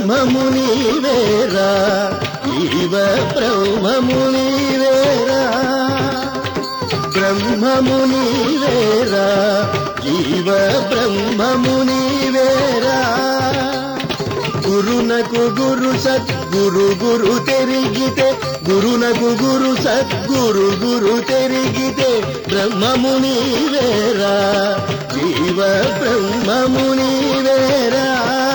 బ్రహ్మము నీవేరా జీవ బ్రహ్మము నీవేరా బ్రహ్మము నీవేరా జీవ బ్రహ్మము నీవేరా గురునకు గురు సద్గురు గురు తెరిగితే గురునకు గురు సద్గురు గురు తెరిగితే బ్రహ్మము నీవేరా జీవ బ్రహ్మము నీవేరా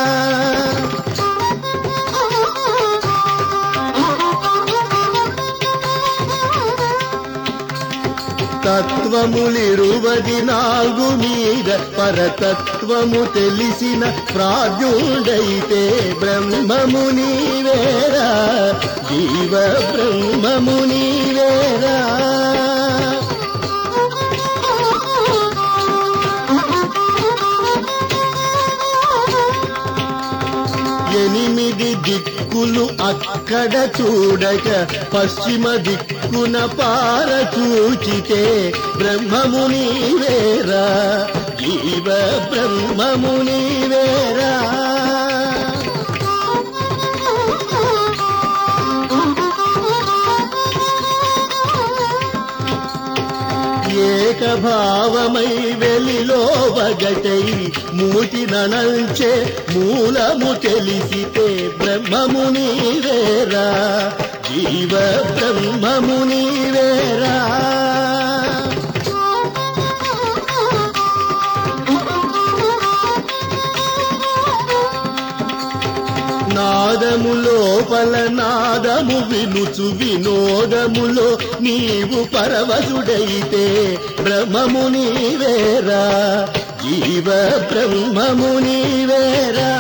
తత్వములిరువది నాలుగు మీద పరతత్వము తెలిసిన ప్రాజ్ఞుడైతే బ్రహ్మము నీవేరా జీవ బ్రహ్మము నీవేరా ఎనిమిది దిక్కులు అక్కడ చూడక పశ్చిమ దిక్కున పార చూచితే బ్రహ్మము నీవేరా జీవ బ్రహ్మము నీవేరా ఏకభావమై వెలిలో వగటై మూటి ననంచే మూలము తెలిసితే బ్రహ్మము నీవేరా జీవ బ్రహ్మము నీవేరా నాదము లోపల నాదము వినుచు వినోదములో నీవు పరవశుడైతే బ్రహ్మము నీవేరా జీవ బ్రహ్మము నీవేరా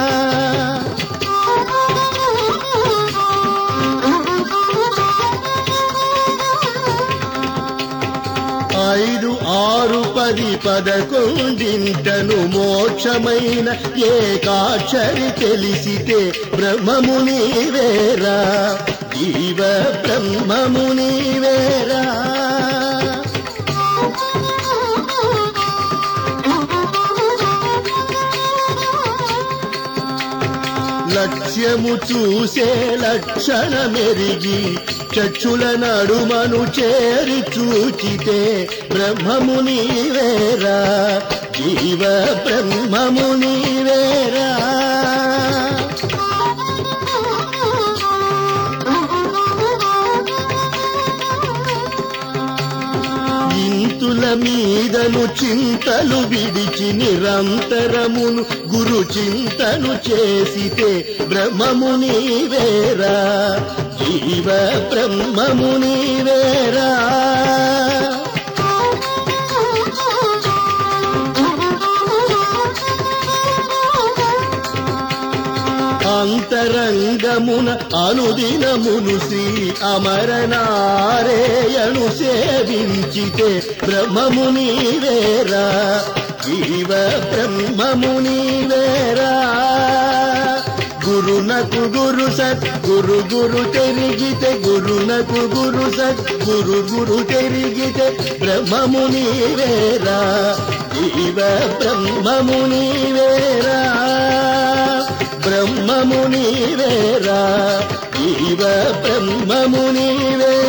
ఐదు ఆరు పది పదకొండింటను మోక్షమైన ఏకాక్షరి తెలిసితే బ్రహ్మము నీవేరా జీవ బ్రహ్మము నీవేరా లక్ష్యము చూసే లక్షణ మెరిగి చక్షుల నడుమను చేరి చూచితే బ్రహ్మము నీవేరా జీవ బ్రహ్మము నీవేరా ఇంతుల మీదను చింతలు విడిచి నిరంతరమును గురు చింతను చేసితే బ్రహ్మము నీవేరా జీవ బ్రహ్మము నీవేరా అంతరంగమున అనుదినమును శ్రీ అమరనారేయను సేవించితే బ్రహ్మము నీవేరా జీవ బ్రహ్మము నీవేరా గురునకు గురు సత్ గురు గురు తెరిగితే గురునకు గురు సత్ గురు గురు తెరిగితే బ్రహ్మము నీవేరా జీవ బ్రహ్మము నీవేరా బ్రహ్మము నీవేరా జీవ బ్రహ్మము నీవేరా